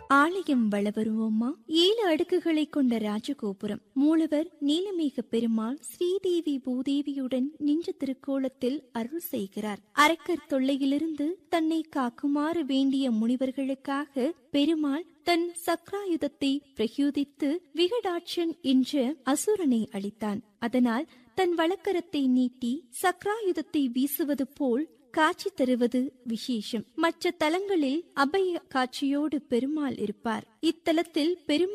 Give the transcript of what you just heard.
ஆலயம் வள வருவோமா ஏழு அடுக்குகளை கொண்ட ராஜகோபுரம் மூலவர் நீலமேக பெருமாள் ஸ்ரீதேவி பூதேவியுடன் நின்ற திருக்கோலத்தில் அருள் செய்கிறார் அரக்கர் தொல்லையிலிருந்து தன்னை காக்குமாறு வேண்டிய முனிவர்களுக்காக பெருமாள் தன் சக்ராயுதத்தை பிரயோதித்து விகடாட்சன் என்ற அசுரனை அளித்தான் அதனால் தன் வழக்கரத்தை நீட்டி சக்ராயுதத்தை வீசுவது போல் காட்சி தருவது விசேஷம் மற்ற தலங்களில் அபய காட்சியோடு பெருமாள் இருப்பார் இத்தலத்தில் பெருமாள்